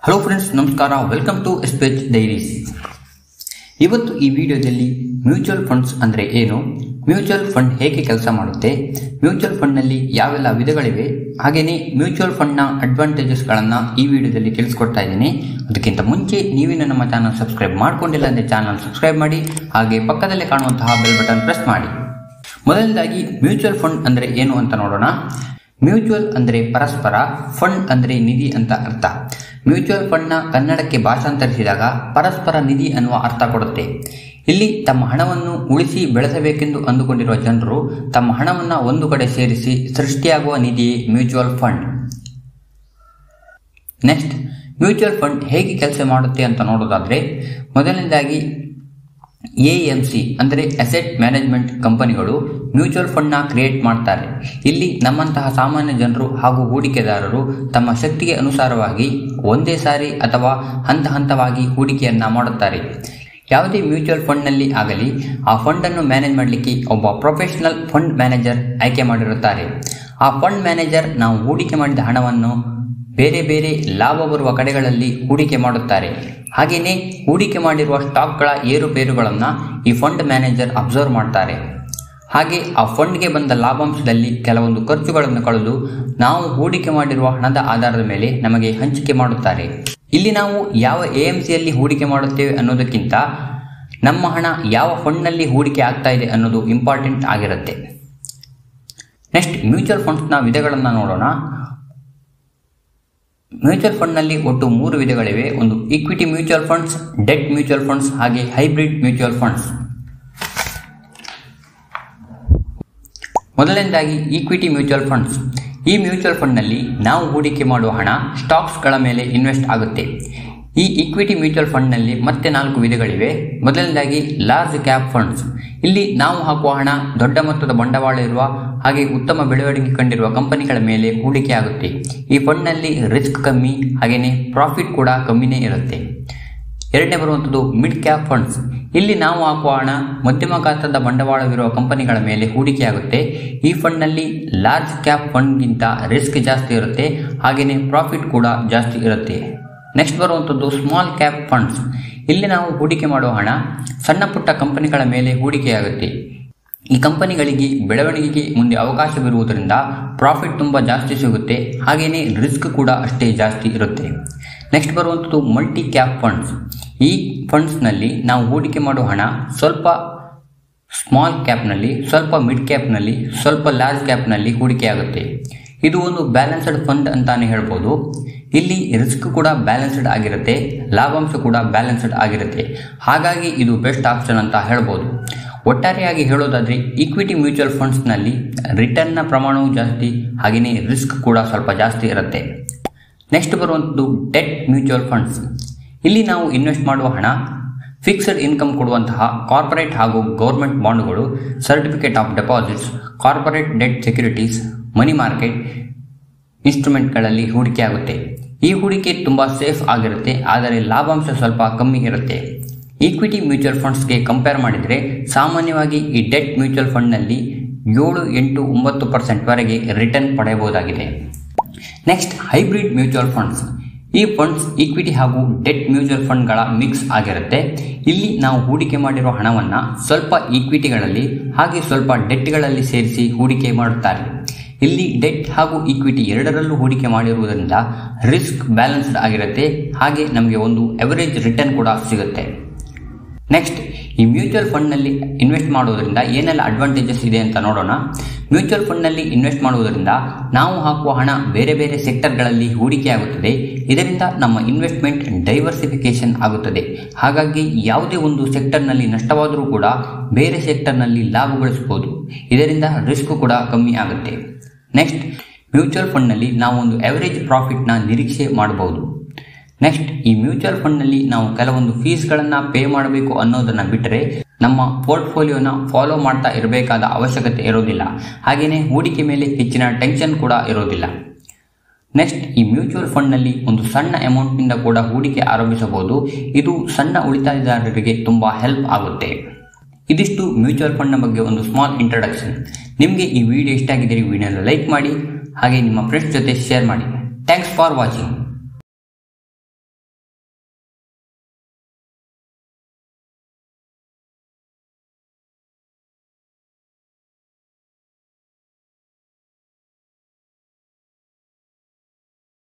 hello friends ನಮಸ್ಕಾರ welcome to SPH diaries ಇವತ್ತು ಈ ವಿಡಿಯೋದಲ್ಲಿ ಮ್ಯೂಚುವಲ್ ಫಂಡ್ಸ್ ಅಂದರೆ ಏನು ಮ್ಯೂಚುವಲ್ ಫಂಡ್ ಹೇಗೆ ಕೆಲಸ ಮಾಡುತ್ತೆ ಮ್ಯೂಚುವಲ್ ಫಂಡ್ನಲ್ಲಿ ಯಾವೆಲ್ಲ ವಿಧಗಳಿವೆ ಹಾಗೆಯೇ ಮ್ಯೂಚುವಲ್ ಫಂಡ್ನ ಅಡ್ವಾಂಟೇಜಸ್ಗಳನ್ನು ಈ ವಿಡಿಯೋದಲ್ಲಿ ತಿಳಿಸ್ಕೊಡ್ತಾ ಇದ್ದೀನಿ ಅದಕ್ಕಿಂತ ಮುಂಚೆ ನೀವಿನ್ನು ನಮ್ಮ ಚಾನಲ್ ಸಬ್ಸ್ಕ್ರೈಬ್ ಮಾಡ್ಕೊಂಡಿಲ್ಲ ಅಂದರೆ ಚಾನಲ್ ಸಬ್ಸ್ಕ್ರೈಬ್ ಮಾಡಿ ಹಾಗೆ ಪಕ್ಕದಲ್ಲೇ ಕಾಣುವಂತಹ ಬೆಲ್ ಬಟನ್ ಪ್ರೆಸ್ ಮಾಡಿ ಮೊದಲನೇದಾಗಿ ಮ್ಯೂಚುವಲ್ ಫಂಡ್ ಅಂದರೆ ಏನು ಅಂತ ನೋಡೋಣ ಮ್ಯೂಚುವಲ್ ಅಂದರೆ ಪರಸ್ಪರ ಫಂಡ್ ಅಂದರೆ ನಿಧಿ ಅಂತ ಅರ್ಥ ಮ್ಯೂಚುವಲ್ ಫಂಡ್ನ ಕನ್ನಡಕ್ಕೆ ಭಾಷಾಂತರಿಸಿದಾಗ ಪರಸ್ಪರ ನಿಧಿ ಅನ್ನುವ ಅರ್ಥ ಕೊಡುತ್ತೆ ಇಲ್ಲಿ ತಮ್ಮ ಹಣವನ್ನು ಉಳಿಸಿ ಬೆಳೆಸಬೇಕೆಂದು ಅಂದುಕೊಂಡಿರುವ ಜನರು ತಮ್ಮ ಹಣವನ್ನು ಒಂದು ಕಡೆ ಸೇರಿಸಿ ಸೃಷ್ಟಿಯಾಗುವ ನಿಧಿಯೇ mutual fund next mutual fund ಹೇಗೆ ಕೆಲಸ ಮಾಡುತ್ತೆ ಅಂತ ನೋಡೋದಾದ್ರೆ ಮೊದಲನೇದಾಗಿ ಎ ಎಂ ಸಿ ಅಂದರೆ ಅಸೆಟ್ ಮ್ಯಾನೇಜ್ಮೆಂಟ್ ಕಂಪನಿಗಳು ಮ್ಯೂಚುವಲ್ ಫಂಡ್ನ ಕ್ರಿಯೇಟ್ ಮಾಡ್ತಾರೆ ಇಲ್ಲಿ ನಮ್ಮಂತಹ ಸಾಮಾನ್ಯ ಜನರು ಹಾಗೂ ಹೂಡಿಕೆದಾರರು ತಮ್ಮ ಶಕ್ತಿಗೆ ಅನುಸಾರವಾಗಿ ಒಂದೇ ಸಾರಿ ಅಥವಾ ಹಂತ ಹಂತವಾಗಿ ಹೂಡಿಕೆಯನ್ನ ಮಾಡುತ್ತಾರೆ ಯಾವುದೇ ಮ್ಯೂಚುವಲ್ ಫಂಡ್ನಲ್ಲಿ ಆಗಲಿ ಆ ಫಂಡನ್ನು ಮ್ಯಾನೇಜ್ ಮಾಡಲಿಕ್ಕೆ ಒಬ್ಬ ಪ್ರೊಫೆಷನಲ್ ಫಂಡ್ ಮ್ಯಾನೇಜರ್ ಆಯ್ಕೆ ಮಾಡಿರುತ್ತಾರೆ ಆ ಫಂಡ್ ಮ್ಯಾನೇಜರ್ ನಾವು ಹೂಡಿಕೆ ಮಾಡಿದ ಹಣವನ್ನು ಬೇರೆ ಬೇರೆ ಲಾಭ ಬರುವ ಕಡೆಗಳಲ್ಲಿ ಹೂಡಿಕೆ ಮಾಡುತ್ತಾರೆ ಹಾಗೆಯೇ ಹೂಡಿಕೆ ಮಾಡಿರುವ ಸ್ಟಾಕ್ಗಳ ಏರುಪೇರುಗಳನ್ನು ಈ ಫಂಡ್ ಮ್ಯಾನೇಜರ್ ಅಬ್ಸರ್ವ್ ಮಾಡ್ತಾರೆ ಹಾಗೆ ಆ ಫಂಡ್ಗೆ ಬಂದ ಲಾಭಾಂಶದಲ್ಲಿ ಕೆಲವೊಂದು ಖರ್ಚುಗಳನ್ನು ಕಳೆದು ನಾವು ಹೂಡಿಕೆ ಮಾಡಿರುವ ಹಣದ ಆಧಾರದ ಮೇಲೆ ನಮಗೆ ಹಂಚಿಕೆ ಮಾಡುತ್ತಾರೆ ಇಲ್ಲಿ ನಾವು ಯಾವ ಎ ಎಂ ಸಿಯಲ್ಲಿ ಹೂಡಿಕೆ ಮಾಡುತ್ತೇವೆ ಅನ್ನೋದಕ್ಕಿಂತ ನಮ್ಮ ಹಣ ಯಾವ ಫಂಡ್ನಲ್ಲಿ ಹೂಡಿಕೆ ಆಗ್ತಾ ಇದೆ ಅನ್ನೋದು ಇಂಪಾರ್ಟೆಂಟ್ ಆಗಿರುತ್ತೆ ನೆಕ್ಸ್ಟ್ ಮ್ಯೂಚುವಲ್ ಫಂಡ್ಸ್ನ ವಿಧಗಳನ್ನು ನೋಡೋಣ ಮ್ಯೂಚುವಲ್ ಫಂಡ್ನಲ್ಲಿ ಒಟ್ಟು ಮೂರು ವಿಧಗಳಿವೆ ಒಂದು equity mutual funds debt mutual funds ಹಾಗೆ ಹೈಬ್ರಿಡ್ ಮ್ಯೂಚುವಲ್ ಫಂಡ್ಸ್ ಮೊದಲನೇದಾಗಿ ಈಕ್ವಿಟಿ ಮ್ಯೂಚುವಲ್ ಫಂಡ್ಸ್ ಈ ಮ್ಯೂಚುವಲ್ ಫಂಡ್ನಲ್ಲಿ ನಾವು ಹೂಡಿಕೆ ಮಾಡುವ ಹಣ ಸ್ಟಾಕ್ಸ್ಗಳ ಮೇಲೆ ಇನ್ವೆಸ್ಟ್ ಆಗುತ್ತೆ ಈ ಈಕ್ವಿಟಿ ಮ್ಯೂಚುವಲ್ ಫಂಡ್ನಲ್ಲಿ ಮತ್ತೆ ನಾಲ್ಕು ವಿಧಗಳಿವೆ ಮೊದಲನೇದಾಗಿ ಲಾರ್ಜ್ ಕ್ಯಾಪ್ ಫಂಡ್ಸ್ ಇಲ್ಲಿ ನಾವು ಹಾಕುವ ಹಣ ದೊಡ್ಡ ಮೊತ್ತದ ಬಂಡವಾಳ ಇರುವ ಹಾಗೆ ಉತ್ತಮ ಬೆಳವಣಿಗೆ ಕಂಡಿರುವ ಕಂಪನಿಗಳ ಮೇಲೆ ಹೂಡಿಕೆ ಆಗುತ್ತೆ ಈ ಫಂಡ್ನಲ್ಲಿ ರಿಸ್ಕ್ ಕಮ್ಮಿ ಹಾಗೆಯೇ ಪ್ರಾಫಿಟ್ ಕೂಡ ಕಮ್ಮಿನೇ ಇರುತ್ತೆ ಎರಡನೇ ಬರುವಂಥದ್ದು ಮಿಡ್ ಕ್ಯಾಪ್ ಫಂಡ್ಸ್ ಇಲ್ಲಿ ನಾವು ಹಾಕುವ ಹಣ ಮಧ್ಯಮ ಗಾತ್ರದ ಬಂಡವಾಳವಿರುವ ಕಂಪನಿಗಳ ಮೇಲೆ ಹೂಡಿಕೆಯಾಗುತ್ತೆ ಈ ಫಂಡ್ನಲ್ಲಿ ಲಾರ್ಜ್ ಕ್ಯಾಪ್ ಫಂಡ್ಗಿಂತ ರಿಸ್ಕ್ ಜಾಸ್ತಿ ಇರುತ್ತೆ ಹಾಗೆಯೇ ಪ್ರಾಫಿಟ್ ಕೂಡ ಜಾಸ್ತಿ ಇರುತ್ತೆ ನೆಕ್ಸ್ಟ್ ಬರುವಂಥದ್ದು ಸ್ಮಾಲ್ ಕ್ಯಾಪ್ ಫಂಡ್ಸ್ ಇಲ್ಲಿ ನಾವು ಹೂಡಿಕೆ ಮಾಡುವ ಹಣ ಸಣ್ಣ ಪುಟ್ಟ ಕಂಪನಿಗಳ ಮೇಲೆ ಹೂಡಿಕೆಯಾಗುತ್ತೆ ಈ ಕಂಪನಿಗಳಿಗೆ ಬೆಳವಣಿಗೆಗೆ ಮುಂದೆ ಅವಕಾಶವಿರುವುದರಿಂದ ಪ್ರಾಫಿಟ್ ತುಂಬ ಜಾಸ್ತಿ ಸಿಗುತ್ತೆ ಹಾಗೆಯೇ ರಿಸ್ಕ್ ಕೂಡ ಅಷ್ಟೇ ಜಾಸ್ತಿ ಇರುತ್ತೆ ನೆಕ್ಸ್ಟ್ ಬರುವಂಥದ್ದು ಮಲ್ಟಿ ಕ್ಯಾಪ್ ಫಂಡ್ಸ್ ಈ ಫಂಡ್ಸ್ನಲ್ಲಿ ನಾವು ಹೂಡಿಕೆ ಮಾಡುವ ಹಣ ಸ್ವಲ್ಪ ಸ್ಮಾಲ್ ಕ್ಯಾಪ್ನಲ್ಲಿ ಸ್ವಲ್ಪ ಮಿಡ್ ಕ್ಯಾಪ್ನಲ್ಲಿ ಸ್ವಲ್ಪ ಲಾರ್ಜ್ ಕ್ಯಾಪ್ನಲ್ಲಿ ಹೂಡಿಕೆಯಾಗುತ್ತೆ ಇದು ಒಂದು ಬ್ಯಾಲೆನ್ಸ್ಡ್ ಫಂಡ್ ಅಂತಾನೆ ಹೇಳ್ಬೋದು ಇಲ್ಲಿ ರಿಸ್ಕ್ ಕೂಡ ಬ್ಯಾಲೆನ್ಸ್ಡ್ ಆಗಿರುತ್ತೆ ಲಾಭಾಂಶ ಕೂಡ ಬ್ಯಾಲೆನ್ಸ್ಡ್ ಆಗಿರುತ್ತೆ ಹಾಗಾಗಿ ಇದು ಬೆಸ್ಟ್ ಆಪ್ಷನ್ ಅಂತ ಹೇಳ್ಬೋದು ಒಟ್ಟಾರೆಯಾಗಿ ಹೇಳೋದಾದರೆ ಈಕ್ವಿಟಿ ಮ್ಯೂಚುವಲ್ ಫಂಡ್ಸ್ನಲ್ಲಿ ರಿಟರ್ನ್ನ ಪ್ರಮಾಣವೂ ಜಾಸ್ತಿ ಹಾಗೆಯೇ ರಿಸ್ಕ್ ಕೂಡ ಸ್ವಲ್ಪ ಜಾಸ್ತಿ ಇರುತ್ತೆ ನೆಕ್ಸ್ಟ್ ಬರುವಂಥದ್ದು ಡೆಟ್ ಮ್ಯೂಚುವಲ್ ಫಂಡ್ಸ್ ಇಲ್ಲಿ ನಾವು ಇನ್ವೆಸ್ಟ್ ಮಾಡುವ ಹಣ ಫಿಕ್ಸ್ಡ್ ಇನ್ಕಮ್ ಕೊಡುವಂತಹ ಕಾರ್ಪೊರೇಟ್ ಹಾಗೂ ಗೌರ್ಮೆಂಟ್ ಬಾಂಡ್ಗಳು certificate of deposits corporate debt securities money market ಇನ್ಸ್ಟ್ರೂಮೆಂಟ್ಗಳಲ್ಲಿ ಹೂಡಿಕೆ ಆಗುತ್ತೆ ಈ ಹೂಡಿಕೆ ತುಂಬ ಸೇಫ್ ಆಗಿರುತ್ತೆ ಆದರೆ ಲಾಭಾಂಶ ಸ್ವಲ್ಪ ಕಮ್ಮಿ ಇರುತ್ತೆ ಈಕ್ವಿಟಿ ಮ್ಯೂಚುವಲ್ ಫಂಡ್ಸ್ಗೆ ಕಂಪೇರ್ ಮಾಡಿದರೆ ಸಾಮಾನ್ಯವಾಗಿ ಈ ಡೆಟ್ ಮ್ಯೂಚುವಲ್ ಫಂಡ್ನಲ್ಲಿ ಏಳು ಎಂಟು ಒಂಬತ್ತು ಪರ್ಸೆಂಟ್ವರೆಗೆ ರಿಟರ್ನ್ ಪಡೆಯಬಹುದಾಗಿದೆ ನೆಕ್ಸ್ಟ್ ಹೈಬ್ರಿಡ್ ಮ್ಯೂಚುವಲ್ ಫಂಡ್ಸ್ ಈ ಫಂಡ್ಸ್ ಈಕ್ವಿಟಿ ಹಾಗೂ ಡೆಟ್ ಮ್ಯೂಚುವಲ್ ಫಂಡ್ಗಳ ಮಿಕ್ಸ್ ಆಗಿರುತ್ತೆ ಇಲ್ಲಿ ನಾವು ಹೂಡಿಕೆ ಮಾಡಿರುವ ಹಣವನ್ನು ಸ್ವಲ್ಪ ಈಕ್ವಿಟಿಗಳಲ್ಲಿ ಹಾಗೆ ಸ್ವಲ್ಪ ಡೆಟ್ಗಳಲ್ಲಿ ಸೇರಿಸಿ ಹೂಡಿಕೆ ಮಾಡುತ್ತಾರೆ ಇಲ್ಲಿ ಡೆಟ್ ಹಾಗೂ ಈಕ್ವಿಟಿ ಎರಡರಲ್ಲೂ ಹೂಡಿಕೆ ಮಾಡಿರುವುದರಿಂದ ರಿಸ್ಕ್ ಬ್ಯಾಲೆನ್ಸ್ಡ್ ಆಗಿರುತ್ತೆ ಹಾಗೆ ನಮಗೆ ಒಂದು ಎವರೇಜ್ ರಿಟರ್ನ್ ಕೂಡ ಸಿಗುತ್ತೆ ನೆಕ್ಸ್ಟ್ ಈ ಮ್ಯೂಚುವಲ್ ಫಂಡ್ನಲ್ಲಿ ಇನ್ವೆಸ್ಟ್ ಮಾಡುವುದರಿಂದ ಏನೆಲ್ಲ ಅಡ್ವಾಂಟೇಜಸ್ ಇದೆ ಅಂತ ನೋಡೋಣ ಮ್ಯೂಚುವಲ್ ಫಂಡ್ನಲ್ಲಿ ಇನ್ವೆಸ್ಟ್ ಮಾಡುವುದರಿಂದ ನಾವು ಹಾಕುವ ಹಣ ಬೇರೆ ಬೇರೆ ಸೆಕ್ಟರ್ಗಳಲ್ಲಿ ಹೂಡಿಕೆಯಾಗುತ್ತದೆ ಇದರಿಂದ ನಮ್ಮ ಇನ್ವೆಸ್ಟ್ಮೆಂಟ್ ಡೈವರ್ಸಿಫಿಕೇಶನ್ ಆಗುತ್ತದೆ ಹಾಗಾಗಿ ಯಾವುದೇ ಒಂದು ಸೆಕ್ಟರ್ನಲ್ಲಿ ನಷ್ಟವಾದರೂ ಕೂಡ ಬೇರೆ ಸೆಕ್ಟರ್ನಲ್ಲಿ ಲಾಭ ಗಳಿಸಬಹುದು ಇದರಿಂದ ರಿಸ್ಕ್ ಕೂಡ ಕಮ್ಮಿ ಆಗುತ್ತೆ ನೆಕ್ಸ್ಟ್ ಮ್ಯೂಚುವಲ್ ಫಂಡ್ನಲ್ಲಿ ನಾವು ಒಂದು ಎವರೇಜ್ ಪ್ರಾಫಿಟ್ನ ನಿರೀಕ್ಷೆ ಮಾಡಬಹುದು ನೆಕ್ಸ್ಟ್ ಈ ಮ್ಯೂಚುವಲ್ ಫಂಡ್ನಲ್ಲಿ ನಾವು ಕೆಲವೊಂದು ಫೀಸ್ಗಳನ್ನು ಪೇ ಮಾಡಬೇಕು ಅನ್ನೋದನ್ನು ಬಿಟ್ಟರೆ ನಮ್ಮ ಪೋರ್ಟ್ಫೋಲಿಯೋನ ಫಾಲೋ ಮಾಡ್ತಾ ಇರಬೇಕಾದ ಅವಶ್ಯಕತೆ ಇರೋದಿಲ್ಲ ಹಾಗೆಯೇ ಹೂಡಿಕೆ ಮೇಲೆ ಹೆಚ್ಚಿನ ಟೆನ್ಷನ್ ಕೂಡ ಇರೋದಿಲ್ಲ ನೆಕ್ಸ್ಟ್ ಈ ಮ್ಯೂಚುವಲ್ ಫಂಡ್ನಲ್ಲಿ ಒಂದು ಸಣ್ಣ ಅಮೌಂಟ್ನಿಂದ ಕೂಡ ಹೂಡಿಕೆ ಆರಂಭಿಸಬಹುದು ಇದು ಸಣ್ಣ ಉಳಿತಾಯದಾರರಿಗೆ ತುಂಬ ಹೆಲ್ಪ್ ಆಗುತ್ತೆ ಇದಿಷ್ಟು ಮ್ಯೂಚುವಲ್ ಫಂಡ್ನ ಬಗ್ಗೆ ಒಂದು ಸ್ಮಾಲ್ ಇಂಟ್ರಡಕ್ಷನ್ ನಿಮಗೆ ಈ ವಿಡಿಯೋ ಇಷ್ಟ ಆಗಿದ್ದರೆ ವಿಡಿಯೋನ ಲೈಕ್ ಮಾಡಿ ಹಾಗೆ ನಿಮ್ಮ ಫ್ರೆಂಡ್ಸ್ ಜೊತೆ ಶೇರ್ ಮಾಡಿ ಥ್ಯಾಂಕ್ಸ್ ಫಾರ್ ವಾಚಿಂಗ್